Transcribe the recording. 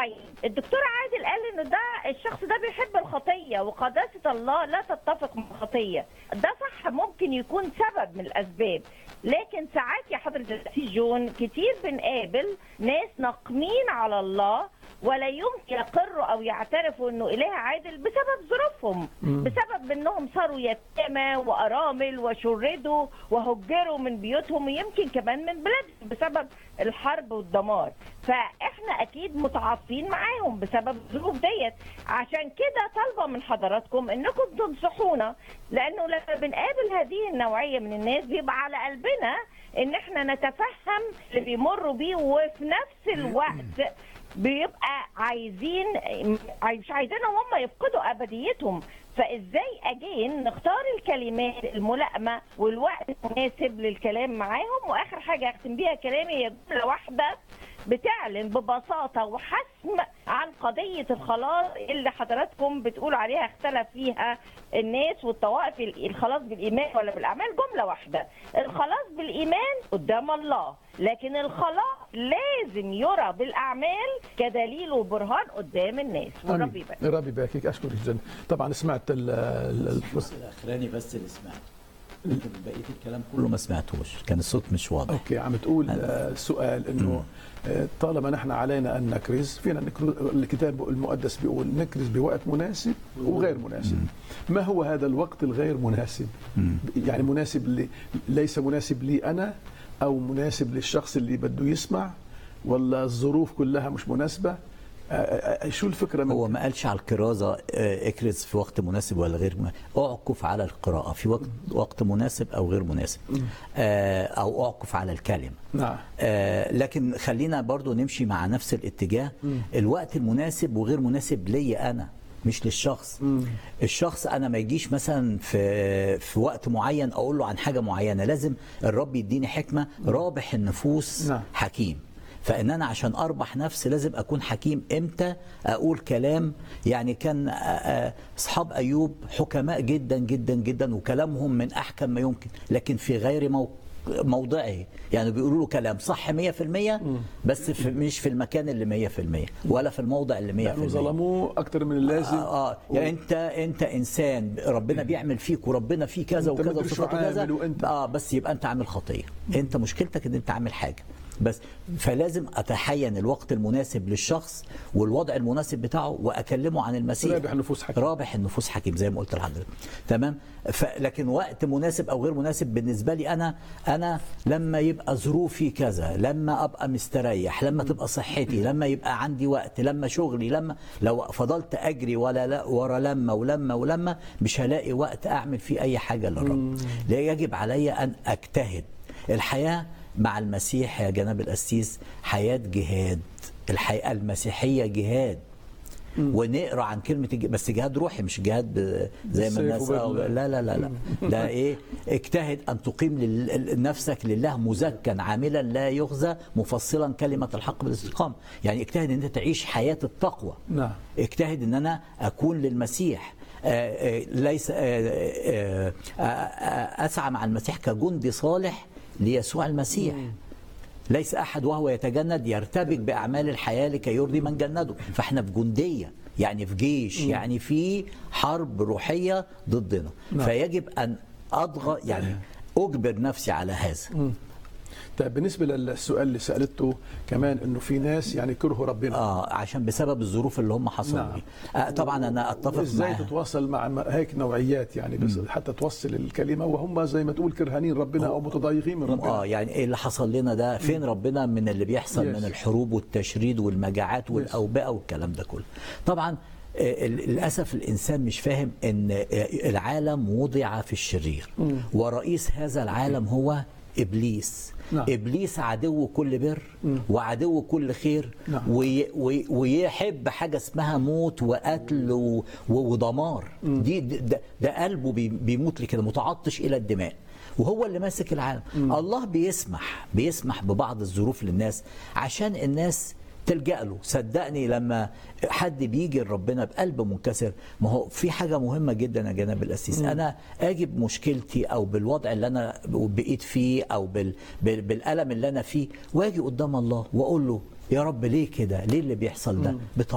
معين الدكتور عادل قال انه ده الشخص ده بيحب الخطيه وقداسه الله لا تتفق مع الخطيه ده صح ممكن يكون سبب من الاسباب لكن ساعات يا حضره السي جون كتير بنقابل ناس ناقمين على الله ولا يمكن يقروا او يعترفوا انه اله عادل بسبب ظروفهم بسبب انهم صاروا يتامى وارامل وشردوا وهجروا من بيوتهم ويمكن كمان من بلادهم بسبب الحرب والدمار فاحنا اكيد متعاطفين معاهم بسبب الظروف ديت عشان كده طالبه من حضراتكم انكم تنصحونا لانه لما بنقابل هذه النوعيه من الناس بيبقى على قلبنا ان احنا نتفهم اللي بيمروا بيه وفي نفس الوقت بيبقى عايزين مش عايزينهم هم يفقدوا ابديتهم فازاي اجين نختار الكلمات الملائمه والوقت المناسب للكلام معاهم واخر حاجه اختم بيها كلامي هي جمله واحده بتعلن ببساطه وحسم عن قضيه الخلاص اللي حضراتكم بتقولوا عليها اختلف فيها الناس والطوائف الخلاص بالايمان ولا بالاعمال جمله واحده الخلاص بالايمان قدام الله لكن الخلاص لازم يرى بالاعمال كدليل وبرهان قدام الناس ورب يبارك ربي يباركك اشكرك جدا طبعا سمعت ال ال- الجزء الاخراني بس اللي سمعته لكن بقيه الكلام كله ما سمعتوش كان الصوت مش واضح اوكي عم تقول آه، سؤال انه آه، طالما نحن علينا ان نكرز فينا نكرز الكتاب المقدس بيقول نكرز بوقت مناسب وغير مناسب ما هو هذا الوقت الغير مناسب يعني مناسب لي ليس مناسب لي انا او مناسب للشخص اللي بده يسمع ولا الظروف كلها مش مناسبه آه، آه، آه، شو الفكره من هو ما قالش على الكرازه آه، اكرز في وقت مناسب ولا غير مناسب اعكف على القراءه في وقت وقت مناسب او غير مناسب آه، او اعكف على الكلمه نعم آه، لكن خلينا برضو نمشي مع نفس الاتجاه الوقت المناسب وغير مناسب ليا انا مش للشخص الشخص انا ما يجيش مثلا في في وقت معين اقول له عن حاجه معينه لازم الرب يديني حكمه رابح النفوس نعم. حكيم فان انا عشان اربح نفسي لازم اكون حكيم امتى اقول كلام يعني كان آه، آه، اصحاب ايوب حكماء جدا جدا جدا وكلامهم من احكم ما يمكن لكن في غير موقع موضعه يعني بيقولوا له كلام صح 100% بس في مش في المكان اللي 100% ولا في الموضع اللي 100% لانه ظلموه اكثر من اللازم اه, آه يعني انت انت انسان ربنا بيعمل فيك وربنا فيه كذا أنت وكذا مدري شو وصفاته كذا عامل وأنت- اه بس يبقى انت عامل خطيه انت مشكلتك ان انت عامل حاجه بس فلازم اتحين الوقت المناسب للشخص والوضع المناسب بتاعه واكلمه عن المسيح رابح النفوس حكيم. رابح النفوس حكيم زي ما قلت لحضرتك تمام ف... لكن وقت مناسب او غير مناسب بالنسبه لي انا انا لما يبقى ظروفي كذا لما ابقى مستريح لما تبقى صحتي لما يبقى عندي وقت لما شغلي لما لو فضلت اجري ولا لا ورا لما ولما ولما مش هلاقي وقت اعمل فيه اي حاجه للرب لا يجب علي ان اجتهد الحياه مع المسيح يا جناب القسيس حياه جهاد الحياه المسيحيه جهاد ونقرا عن كلمه الج... بس جهاد روحي مش جهاد ب- زي ما بالسيف الناس وبال- آه، لا لا لا لا ده ايه اجتهد ان تقيم لل... نفسك لله مزكا عاملا لا يخزى مفصلا كلمه الحق بالاستقامه يعني اجتهد ان انت تعيش حياه التقوى نعم. اجتهد ان انا اكون للمسيح آه، آه، ليس آه، آه، آه، آه، اسعى مع المسيح كجندي صالح ليسوع المسيح ليس احد وهو يتجند يرتبك باعمال الحياه لكي يرضي من جنده فاحنا في جنديه يعني في جيش يعني في حرب روحيه ضدنا نعم. فيجب ان اضغط يعني اجبر نفسي على هذا طيب بالنسبه للسؤال اللي سالته كمان انه في ناس يعني كرهوا ربنا اه عشان بسبب الظروف اللي هم حصلوا نعم. بيها آه طبعا انا اتفق ازاي معاها تتواصل مع م- هيك نوعيات يعني بس حتى توصل الكلمه وهم زي ما تقول كرهانين ربنا او متضايقين من ربنا اه يعني ايه اللي حصل لنا ده فين ربنا من اللي بيحصل Yes. من الحروب والتشريد والمجاعات والاوبئه والكلام ده كله طبعا آه، ال- للاسف الانسان مش فاهم ان آه، العالم وضع في الشرير ورئيس هذا العالم هو ابليس نعم. ابليس عدو كل بر وعدو كل خير نعم. وي وي ويحب حاجه اسمها موت وقتل و- و- ودمار دي ده, ده قلبه بي- بيموت لكده متعطش الى الدماء وهو اللي ماسك العالم الله بيسمح بيسمح ببعض الظروف للناس عشان الناس تلجأ له صدقني لما حد بيجي لربنا بقلب منكسر ما هو في حاجة مهمة جدا يا جناب الأسيس أنا أجي بمشكلتي أو بالوضع اللي أنا بقيت فيه أو بال بال بالألم اللي أنا فيه وأجي قدام الله وأقول له يا رب ليه كده ليه اللي بيحصل ده